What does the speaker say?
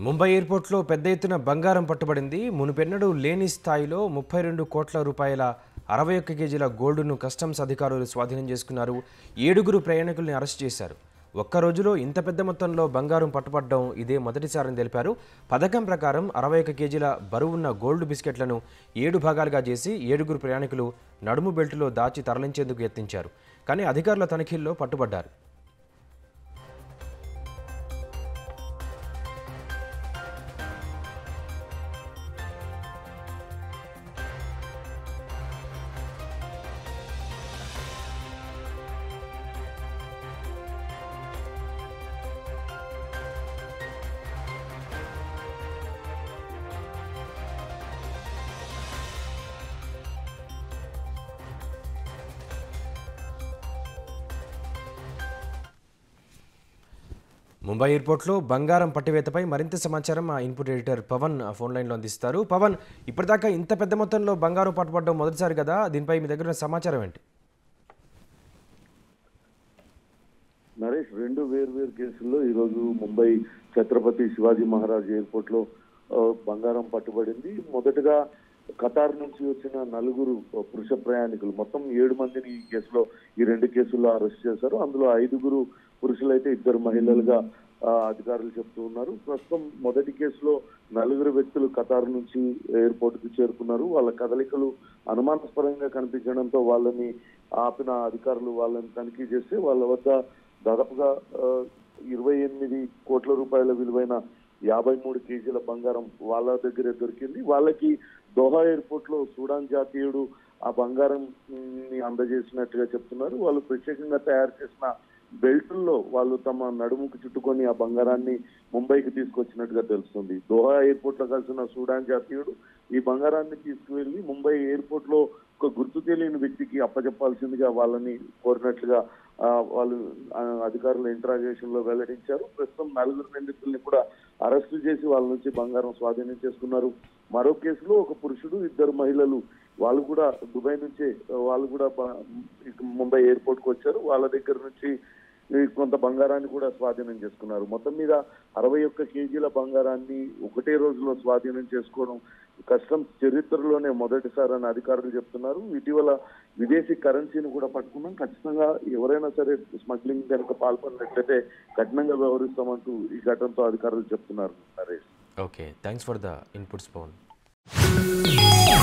ముంబై ఎయిర్పోర్ట్లో పెద్ద ఎత్తున బంగారం పట్టుబడింది మునుపెన్నడూ లేని స్థాయిలో ముప్పై రెండు కోట్ల రూపాయల అరవై ఒక్క కేజీల గోల్డును కస్టమ్స్ అధికారులు స్వాధీనం చేసుకున్నారు ఏడుగురు ప్రయాణికుల్ని అరెస్ట్ చేశారు ఒక్క రోజులో ఇంత పెద్ద మొత్తంలో బంగారం పట్టుపడడం ఇదే మొదటిసారని తెలిపారు పథకం ప్రకారం అరవై ఒక్క కేజీల బరువున్న గోల్డ్ బిస్కెట్లను ఏడు భాగాలుగా చేసి ఏడుగురు ప్రయాణికులు నడుము బెల్టులో దాచి తరలించేందుకు యత్నించారు కానీ అధికారుల తనిఖీల్లో పట్టుబడ్డారు ముంబై ఎయిర్పోర్ట్లో బంగారం పట్టివేతపై మరింత సమాచారం మా ఇన్పుట్ ఎడిటర్ పవన్ ఫోన్ లైన్లో అందిస్తారు పవన్ ఇప్పటిదాకా ఇంత పెద్ద మొత్తంలో బంగారం పట్టుబడడం మొదటిసారి కదా దీనిపై మీ దగ్గర ఉన్న సమాచారం ఏంటి నరేష్ రెండు వేరు వేరు కేసుల్లో ఈరోజు ముంబై ఛత్రపతి శివాజీ మహారాజ్ ఎయిర్పోర్ట్ లో ఆ, బంగారం పట్టుబడింది మొదటగా ఖతార్ నుంచి వచ్చిన నలుగురు పురుష ప్రయాణికులు మొత్తం ఏడు మందిని ఈ కేసులో ఈ రెండు కేసుల్లో అరెస్ట్ చేశారు అందులో ఐదుగురు పురుషులైతే ఇద్దరు మహిళలుగా ఆ, అధికారులు చెప్తూ ఉన్నారు ప్రస్తుతం మొదటి కేసులో నలుగురు వ్యక్తులు ఖతార్ నుంచి ఎయిర్పోర్ట్ కి చేరుకున్నారు వాళ్ళ కదలికలు అనుమానాస్పదంగా కనిపించడంతో వాళ్ళని ఆపిన అధికారులు వాళ్ళని తనిఖీ చేస్తే వాళ్ళ వద్ద దాదాపుగా ఆ, ఇరవై ఎనిమిది కోట్ల రూపాయల విలువైన యాభై మూడు కేజీల బంగారం వాళ్ళ దగ్గరే దొరికింది వాళ్ళకి దోహా ఎయిర్పోర్ట్ లో సూడాన్ జాతీయుడు ఆ బంగారం ని అందజేసినట్టుగా చెప్తున్నారు వాళ్ళు ప్రత్యేకంగా తయారు చేసిన బెల్టుల్లో వాళ్ళు తమ నడుముకు చుట్టుకొని ఆ బంగారాన్ని ముంబైకి తీసుకొచ్చినట్టుగా తెలుస్తుంది దోహా ఎయిర్పోర్ట్ లో కలిసిన సూడాన్ జాతీయుడు ఈ బంగారాన్ని తీసుకువెళ్లి ముంబై ఎయిర్పోర్ట్ లో ఒక గుర్తు తెలియని వ్యక్తికి అప్పచెప్పాల్సిందిగా వాళ్ళని కోరినట్లుగా ఆ, వాళ్ళు ఆ, అధికారులు ఇంటరాగేషన్ లో వెల్లడించారు ప్రస్తుతం నలుగురు నిందితుల్ని కూడా అరెస్టు చేసి వాళ్ళ నుంచి బంగారం స్వాధీనం చేసుకున్నారు మరో కేసులో ఒక పురుషుడు ఇద్దరు మహిళలు వాళ్ళు కూడా దుబాయ్ నుంచే ఆ, వాళ్ళు కూడా బ- ఇక ముంబై ఎయిర్పోర్ట్ కు వచ్చారు వాళ్ళ దగ్గర నుంచి ఈ కొంత బంగారాన్ని కూడా స్వాధీనం చేసుకున్నారు మొత్తం మీద అరవై ఒక్క కేజీల బంగారాన్ని ఒకటే రోజులో స్వాధీనం చేసుకోవడం కస్టమ్స్ చరిత్రలోనే మొదటిసారి అని అధికారులు చెప్తున్నారు ఇటీవల విదేశీ కరెన్సీని కూడా పట్టుకున్నాం ఖచ్చితంగా ఎవరైనా సరే స్మగ్లింగ్ కనుక పాల్పడినట్లయితే కఠినంగా వ్యవహరిస్తామంటూ ఈ ఘటనతో అధికారులు చెప్తున్నారు Naresh okay thanks for the inputs Pawan